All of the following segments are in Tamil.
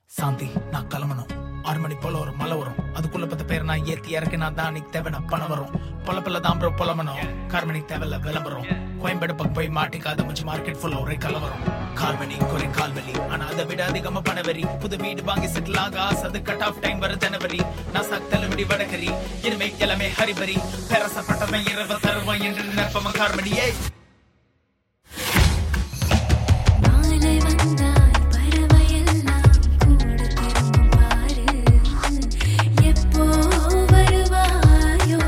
சாந்தி நான் கிளம்பணும் ஆறு மணி போல ஒரு மழை வரும் அதுக்குள்ள பத்து பேர் நான் ஏத்தி இறக்கினா தான் நீ தேவையான பணம் வரும் பொல பொல தான் ப்ரோ புலமணும் கார்மணி தேவையில்ல விளம்பரம் கோயம்பேடு பக்கம் போய் மாட்டிக்காத முச்சு மார்க்கெட் ஃபுல்லா ஒரே கலவரம் கால்வலி குறை கால்வலி ஆனா அதை விட அதிகமா பணவரி புது வீடு வாங்கி செட்டில் ஆக ஆசை அது கட் ஆஃப் டைம் வர ஜனவரி நான் சத்தலபடி வடகரி இனிமே எல்லாமே ஹரிபரி பெரசப்பட்டவன் இரவு தருவான் என்று நிற்பவன் கார்மணியே மாலை வந்தால் பறவையெல்லாம் கூடு திரும்பும் பாரு எப்போ வருவாயோ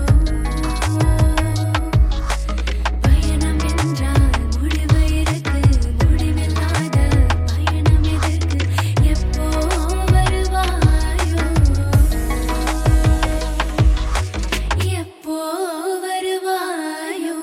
பயணம் என்றால் முடிவு இருக்கு முடிவில்லாத பயணம் எதற்கு எப்போ வருவாயோ எப்போ வருவாயோ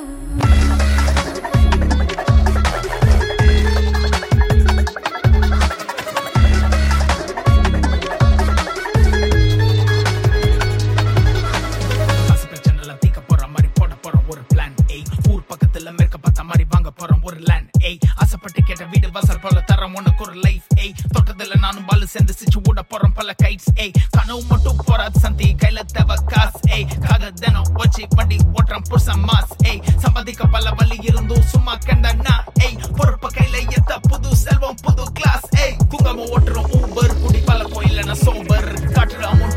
காசு பிரச்சனை எல்லாம் தீக்க போற மாதிரி போட போறோம் ஒரு பிளான் ஏய் ஊர் பக்கத்துல மேற்க பார்த்த மாதிரி வாங்க போறோம் ஒரு லேண்ட் ஏய் ஆசைப்பட்டு கேட்ட வீடு வாசல் போல தரோம் உனக்கு ஒரு லைஃப் ஏய் தொட்டதுல நானும் பாலு சேர்ந்து சிச்சு ஊட போறோம் பல கைட்ஸ் ஏய் கனவு மட்டும் போறாது சந்தி கையில தேவை காசு ஏய் காக தினம் வச்சு வண்டி ஓட்டுறான் புருஷன் மாஸ் ஏய் சம்பாதிக்க பல வழி இருந்தும் சும்மா கண்டனா ஏய் பொறுப்ப கையில எத்த புது செல்வம் புது கிளாஸ் ஏய் தூங்காம ஓட்டுறோம் ஊபர் குடி பல கோயில சோபர் காட்டுற அமௌண்ட்